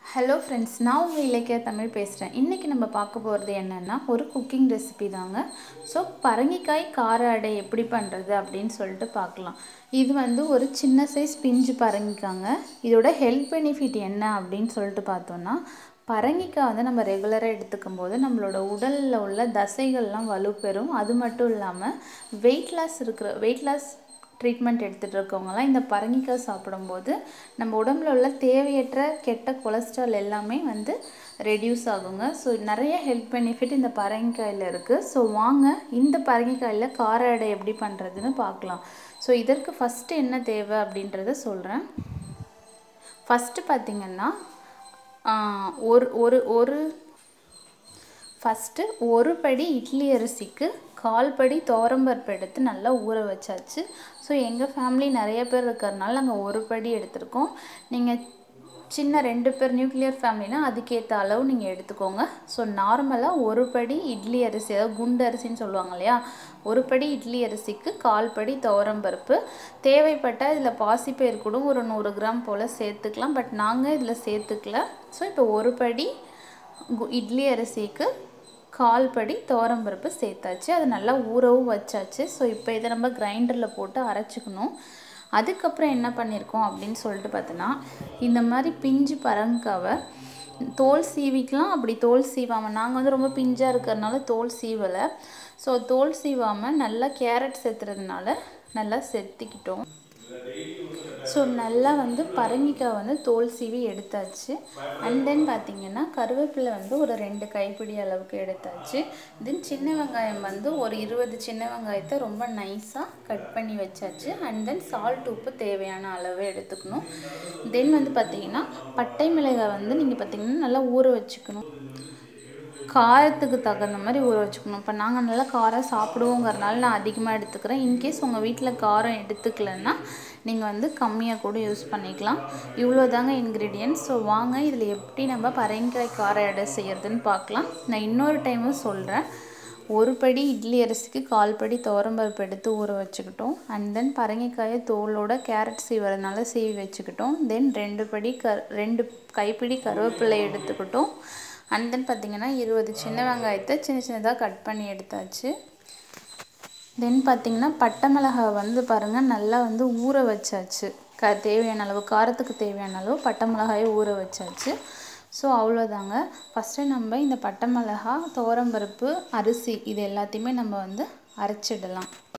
hello friends நான் உங்கள் இலக்கிய தமிழ் பேசுகிறேன் இன்றைக்கி நம்ம பார்க்க போகிறது என்னென்னா ஒரு குக்கிங் ரெசிபி தாங்க ஸோ பரங்கிக்காய் கார அடை எப்படி பண்ணுறது அப்படின்னு சொல்லிட்டு பார்க்கலாம் இது வந்து ஒரு சின்ன சைஸ் பிஞ்சு பரங்கிக்காங்க இதோட ஹெல்த் பெனிஃபிட் என்ன அப்படின்னு சொல்லிட்டு பார்த்தோன்னா பரங்கிக்காய் வந்து நம்ம ரெகுலராக எடுத்துக்கும் போது நம்மளோட உடலில் உள்ள தசைகள்லாம் வலுப்பெறும் அது மட்டும் இல்லாமல் வெயிட் லாஸ் இருக்கிற வெயிட் லாஸ் ட்ரீட்மெண்ட் எடுத்துகிட்டு இருக்கவங்கலாம் இந்த பரங்கிக்காய் சாப்பிடும்போது நம்ம உடம்புல உள்ள தேவையற்ற கெட்ட கொலஸ்ட்ரால் எல்லாமே வந்து ரெடியூஸ் ஆகுங்க ஸோ நிறைய ஹெல்த் பெனிஃபிட் இந்த பரங்கிக்காயில் இருக்குது ஸோ வாங்க இந்த பரங்கிக்காயில் கார அடை எப்படி பண்ணுறதுன்னு பார்க்கலாம் ஸோ இதற்கு ஃபஸ்ட்டு என்ன தேவை அப்படின்றத சொல்கிறேன் ஃபஸ்ட்டு பார்த்திங்கன்னா ஒரு ஒரு ஒரு ஃபஸ்ட்டு ஒரு படி இட்லி அரிசிக்கு கால் படி துவரம்பருப்பு எடுத்து நல்லா ஊற வச்சாச்சு ஸோ எங்கள் ஃபேமிலி நிறைய பேர் இருக்கிறதுனால நாங்கள் ஒரு படி எடுத்திருக்கோம் நீங்கள் சின்ன ரெண்டு பேர் நியூக்ளியர் ஃபேமிலினா அதுக்கேற்ற அளவு நீங்கள் எடுத்துக்கோங்க ஸோ நார்மலாக ஒரு படி இட்லி அரிசி அதாவது குண்டு அரிசின்னு சொல்லுவாங்க இல்லையா ஒரு படி இட்லி அரிசிக்கு கால் படி துவரம்பருப்பு தேவைப்பட்டால் இதில் பாசிப்பயிர் கூட ஒரு நூறு கிராம் போல் சேர்த்துக்கலாம் பட் நாங்கள் இதில் சேர்த்துக்கல ஸோ இப்போ ஒரு படி இட்லி அரிசிக்கு கால் படி துவரம்பருப்பு சேர்த்தாச்சு அது நல்லா ஊறவும் வச்சாச்சு ஸோ இப்போ இதை நம்ம கிரைண்டரில் போட்டு அரைச்சிக்கணும் அதுக்கப்புறம் என்ன பண்ணியிருக்கோம் அப்படின்னு சொல்லிட்டு பார்த்தோன்னா இந்த மாதிரி பிஞ்சு பரங்காவை தோல் சீவிக்கலாம் அப்படி தோல் சீவாமல் நாங்கள் வந்து ரொம்ப பிஞ்சாக இருக்கிறதுனால தோல் சீவலை ஸோ தோல் சீவாமல் நல்லா கேரட் சேர்த்துறதுனால நல்லா செத்திக்கிட்டோம் ஸோ நல்லா வந்து பரங்கிக்காய் வந்து தோல் சீவி எடுத்தாச்சு அண்ட் தென் பார்த்திங்கன்னா கருவேப்பிலை வந்து ஒரு ரெண்டு கைப்பிடி அளவுக்கு எடுத்தாச்சு தென் சின்ன வெங்காயம் வந்து ஒரு இருபது சின்ன வெங்காயத்தை ரொம்ப நைஸாக கட் பண்ணி வச்சாச்சு அண்ட் தென் சால்ட் உப்பு தேவையான அளவு எடுத்துக்கணும் தென் வந்து பார்த்திங்கன்னா பட்டை மிளகாய் வந்து நீங்கள் பார்த்திங்கன்னா நல்லா ஊற வச்சுக்கணும் காரத்துக்கு தகுந்த மாதிரி ஊற வச்சுக்கணும் இப்போ நாங்கள் நல்லா காரம் சாப்பிடுவோங்கிறனால நான் அதிகமாக எடுத்துக்கிறேன் இன்கேஸ் உங்கள் வீட்டில் காரம் எடுத்துக்கலன்னா நீங்கள் வந்து கம்மியாக கூட யூஸ் பண்ணிக்கலாம் இவ்வளோ தாங்க இன்க்ரீடியன்ட்ஸ் ஸோ வாங்க இதில் எப்படி நம்ம பரங்கிக்காய் கார எடை செய்யறதுன்னு பார்க்கலாம் நான் இன்னொரு டைமும் சொல்கிறேன் ஒரு படி இட்லி அரிசிக்கு கால் படி துவரம்பருப்பு எடுத்து ஊற வச்சுக்கிட்டோம் அண்ட் தென் பரங்கிக்காயை தோலோட கேரட் சீவறதுனால சீவி வச்சுக்கிட்டோம் தென் ரெண்டு படி க ரெண்டு கைப்பிடி கருவேப்பிலை எடுத்துக்கிட்டோம் அண்ட் தென் பார்த்திங்கன்னா இருபது சின்ன வெங்காயத்தை சின்ன சின்னதாக கட் பண்ணி எடுத்தாச்சு தென் பார்த்திங்கன்னா பட்டை மிளகாய் வந்து பாருங்கள் நல்லா வந்து ஊற வச்சாச்சு க தேவையான அளவு காரத்துக்கு தேவையான அளவு பட்டை மிளகாயை ஊற வச்சாச்சு ஸோ அவ்வளோதாங்க ஃபஸ்ட்டு நம்ம இந்த பட்டை மிளகா துவரம்பருப்பு அரிசி இது எல்லாத்தையுமே நம்ம வந்து அரைச்சிடலாம்